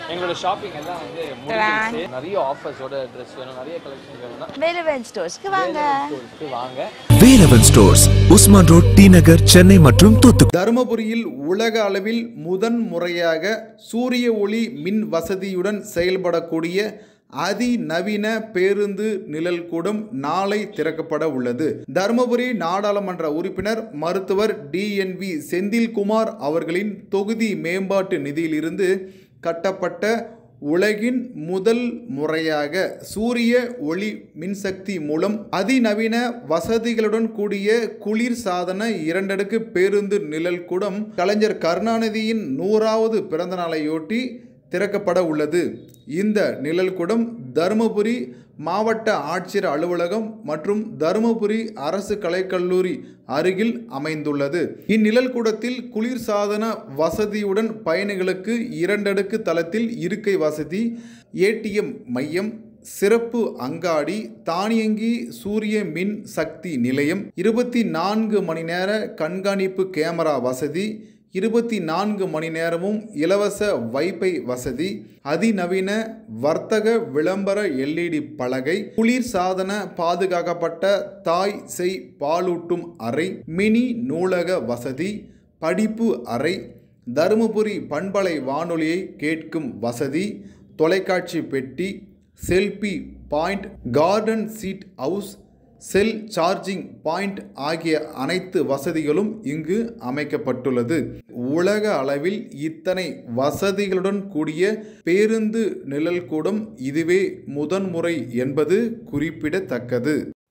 எங்களோட ஷாப்பிங் எல்லாம் வந்து முடிஞ்சிருச்சு நிறைய ஆஃபர்ஸோட ட்ரெஸ் வேணும் நிறைய கலெக்ஷன் வேணும்னா வேலவன் ஸ்டோர்ஸ்க்கு வாங்க ஸ்டோர்ஸ்க்கு வாங்க Velavan stores Usman road T Nagar Chennai மற்றும் தூத்துக்குடி தருமபுரியில் உலக அளவில் முதன் முறையாக சூரிய ஒளி மின் வசதியுடன் செயல்படக்கூடிய அதிநவீன பேருந்து நிழல் கூடம் நாளை திறக்கப்பட உள்ளது தருமபுரி நாடாளுமன்ற உறுப்பினர் மருத்துவர் டிஎன்வி செந்தில்குமார் அவர்களின் தொகுதி மேம்பாட்டு நிதியிலிருந்து கட்டப்பட்ட உலகின் முதல் முறையாக சூரிய ஒளி மின்சக்தி மூலம் அதிநவீன வசதிகளுடன் கூடிய குளிர் சாதன இரண்டடுக்கு பேருந்து நிழல் கூடம் கலைஞர் கருணாநிதியின் நூறாவது பிறந்த நாளையொட்டி திறக்கப்பட உள்ளது இந்த நிழல் கூடம் தருமபுரி மாவட்ட ஆட்சியர் அலுவலகம் மற்றும் தருமபுரி அரசு கலைக்கல்லூரி அருகில் அமைந்துள்ளது இந்நிழல் கூடத்தில் குளிர்சாதன வசதியுடன் பயணிகளுக்கு இரண்டடுக்கு தளத்தில் இருக்கை வசதி ஏடிஎம் மையம் சிறப்பு அங்காடி தானியங்கி சூரிய மின் சக்தி நிலையம் இருபத்தி நான்கு மணி நேர கண்காணிப்பு கேமரா வசதி இருபத்தி நான்கு மணி நேரமும் இலவச வைபை வசதி அதிநவீன வர்த்தக விளம்பர எல்இடி பலகை குளிர் சாதன பாதுகாக்கப்பட்ட தாய் செய் பாலூட்டும் அறை மினி நூலக வசதி படிப்பு அறை தருமபுரி பண்பலை வானொலியை கேட்கும் வசதி தொலைக்காட்சி பெட்டி selfie point garden seat house cell charging point ஆகிய அனைத்து வசதிகளும் இங்கு அமைக்கப்பட்டுள்ளது உலக அளவில் இத்தனை வசதிகளுடன் கூடிய பேருந்து நிழல் கூடம் இதுவே முதன்முறை என்பது குறிப்பிடத்தக்கது